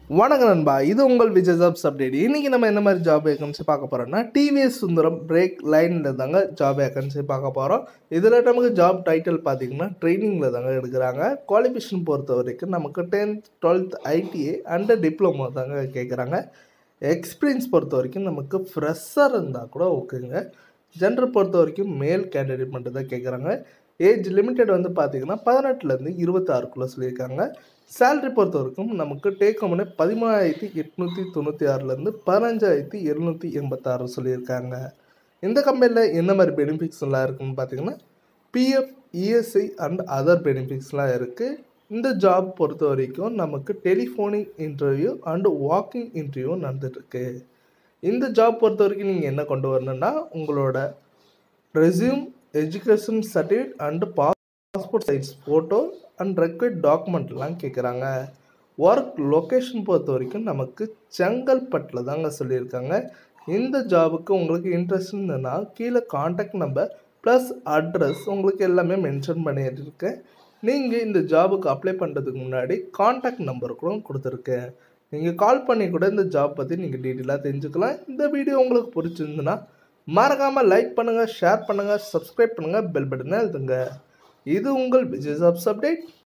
வணக்கம் நண்பா இது உங்கள் விஜய் ஜாப்ஸ் அப்டேட் இன்றைக்கி நம்ம என்ன மாதிரி ஜாப் வேகன்சி பார்க்க போகிறோம்னா டிவிஎஸ் சுந்தரம் பிரேக் லைனில் தாங்க ஜாப் வேகன்சி பார்க்க போகிறோம் இதில் நமக்கு ஜாப் டைட்டில் பார்த்தீங்கன்னா ட்ரைனிங்கில் தாங்க எடுக்கிறாங்க குவாலிஃபிகேஷன் பொறுத்த வரைக்கும் நமக்கு tenth twelfth ITI and diploma தாங்க கேட்குறாங்க எக்ஸ்பீரியன்ஸ் பொறுத்த வரைக்கும் நமக்கு ஃப்ரெஷ்ஷாக இருந்தால் கூட ஓகேங்க ஜெண்டர் பொறுத்த வரைக்கும் மேல் கேண்டிடேட் மட்டும் தான் கேட்குறாங்க ஏஜ் லிமிட்டட் வந்து பார்த்தீங்கன்னா பதினெட்டுலேருந்து இருபத்தாறுக்குள்ளே சொல்லியிருக்காங்க சேலரி பொறுத்த வரைக்கும் நமக்கு டேக் ஹோம்னு பதிமூணாயிரத்தி எட்நூற்றி தொண்ணூற்றி ஆறுலேருந்து பதினஞ்சாயிரத்தி எழுநூற்றி எண்பத்தாறு சொல்லியிருக்காங்க இந்த கம்பெனியில் என்ன மாதிரி பெனிஃபிட்ஸ்லாம் இருக்குன்னு பார்த்தீங்கன்னா பிஎஃப் இஎஸ்ஐ அண்ட் அதர் பெனிஃபிட்ஸ்லாம் இருக்குது இந்த ஜாப் பொறுத்த வரைக்கும் நமக்கு telephonic interview and walking interview நடந்துட்டுருக்கு இந்த ஜாப் பொறுத்த வரைக்கும் நீங்கள் என்ன கொண்டு வரணும்னா உங்களோட resume education certificate and passport size photo and required டாக்குமெண்ட்லாம் கேட்குறாங்க ஒர்க் லொக்கேஷன் பொறுத்த வரைக்கும் நமக்கு செங்கல்பட்டில் தாங்க சொல்லியிருக்காங்க இந்த ஜாபுக்கு உங்களுக்கு இன்ட்ரெஸ்ட் இருந்ததுன்னா கீழே காண்டாக்ட் நம்பர் ப்ளஸ் அட்ரஸ் உங்களுக்கு எல்லாமே மென்ஷன் பண்ணியிருக்கேன் நீங்கள் இந்த ஜாபுக்கு அப்ளை பண்ணுறதுக்கு முன்னாடி காண்டாக்ட் நம்பர் கூட கொடுத்துருக்கேன் நீங்கள் கால் பண்ணி கூட இந்த ஜாப் பற்றி நீங்கள் டீட்டெயிலாக தெரிஞ்சுக்கலாம் இந்த வீடியோ உங்களுக்கு பிடிச்சிருந்துன்னா மறக்காமல் லைக் பண்ணுங்கள் ஷேர் பண்ணுங்கள் சப்ஸ்கிரைப் பண்ணுங்கள் பெல் பட்டனை எழுதுங்க இது உங்கள் விஜய் ஜாப்ஸ் அப்டேட்